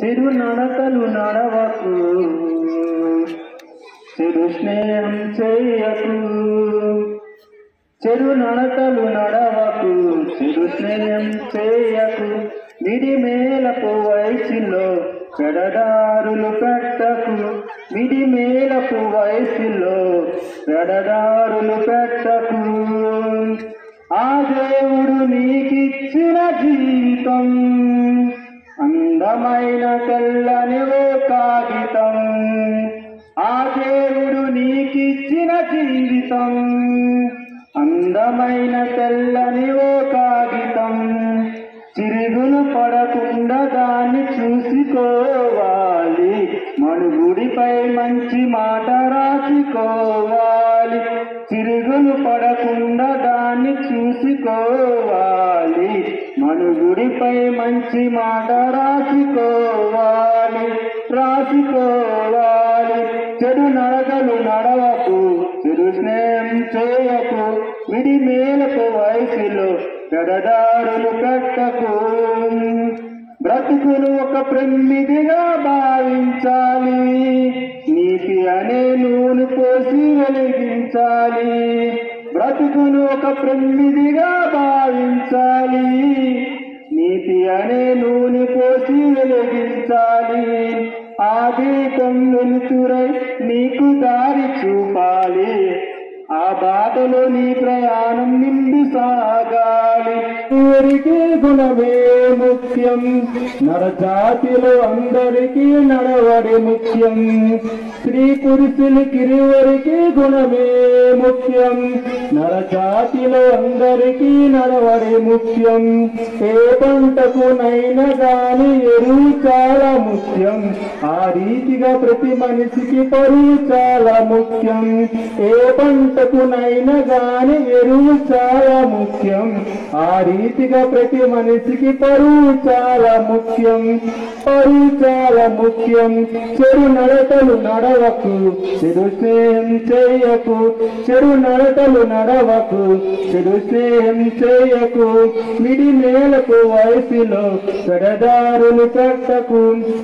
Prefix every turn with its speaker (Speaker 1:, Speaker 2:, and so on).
Speaker 1: చెడు నడకలు నడవకు చెడు స్నేహం చేయకు చెడు నడకలు నడవకు చెడు స్నేహం చేయకు మిడి మేలపు వయసులో చెడదారులు పెట్టకు మిడి మేలపు వయసులో చెడదారులు పెట్టకు ఆ దేవుడు నీకిచ్చిన జీవితం అందమైన తెల్లని ఓ కాగితం ఆ దేవుడు నీకిచ్చిన జీవితం అందమైన తెల్లని ఓ కాగితం చిరుగులు పడకుండా దాన్ని చూసుకోవాలి మనుగుడిపై మంచి మాట రాసుకోవాలి చిరుగులు పడకుండా దాన్ని చూసుకోవాలి మనుగుడిపై మంచి మాట రాసుకోవాలి రాసుకోవాలి చెడు నడకలు నడవకు చెడు స్నేహం చేయకు విడి మేలకు వయసులో పెడదారులు పెట్టకు బ్రతుకును ఒక ప్రమిదిగా భావించాలి నీతి అనే నూనె పోసి వెలిగించాలి బ్రతుకును ఒక ప్రమిదిగా భావించాలి నీతి అనే నూనె పోసి వెలిగించాలి ఆ దీపం వెలుతురై నీకు దారి చూపాలి ఆ బాటలో నీ ప్రయాణం నిండి సాగాలి ఊరికి గుణమే ముఖ్యం నరజాతిలో అందరికీ నడవడి ముఖ్యం స్త్రీ పురుషులకి ఇరువురికి గుణమే ముఖ్యం నరజాతిలో అందరికీ నడవడి ముఖ్యం ఏ పంటకు నైనా గాని ఎరువు చాలా ముఖ్యం ఆ రీతిగా ప్రతి మనిషికి పరువు చాలా ముఖ్యం ఏ పంటకు నైనా గాని ఎరువు చాలా ముఖ్యం ఆ రీతిగా ప్రతి మనిషికి పరువు చాలా ముఖ్యం పరువు చాలా ముఖ్యం చెడు నడతలు నడవకు చెడు స్నేహం చేయకు చెడు నడతలు నడవకు చెడు స్నేహం చేయకు మిడి నేలకు వయసులో చెడదారులు పెట్టకు